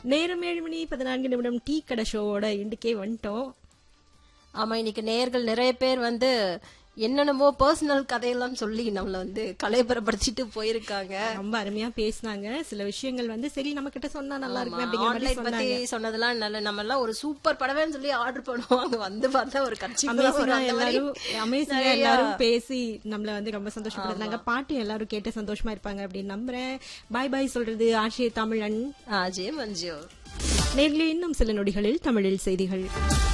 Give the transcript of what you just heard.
நேரம் ஏழு மணி பதினான்கு நிமிடம் டீ கடை ஷோவோட இண்டுக்கே வந்துட்டோம் ஆமா இன்னைக்கு நேர்கள் நிறைய பேர் வந்து என்னென்னமோ பர்சனல் கதையெல்லாம் சொல்லி நம்மள வந்து கலைபரப்படுத்திட்டு போயிருக்காங்க ரொம்ப அருமையா பேசினாங்க சில விஷயங்கள் வந்து சரி நம்ம கிட்ட சொன்னா நல்லா இருக்கும் அப்படிங்கிற மாதிரி ஆன்லைன் பத்தி சொன்னாங்க சொன்னதெல்லாம் நல்ல நம்ம எல்லாம் ஒரு சூப்பர் படவேன்னு சொல்லி ஆர்டர் பண்ணுவாங்க வந்து பார்த்தா ஒரு கட்சி அமேசிங்கா எல்லாரும் அமேசிங்கா எல்லாரும் பேசி நம்மள வந்து ரொம்ப சந்தோஷப்படுறாங்க பாட்டு எல்லாரும் கேட்டு சந்தோஷமா இருப்பாங்க அப்படின்னு நம்புறேன் பாய் பாய் சொல்றது ஆஷே தமிழன் அஜய் மஞ்சு நேரில் இன்னும் சில நொடிகளில் தமிழில் செய்திகள்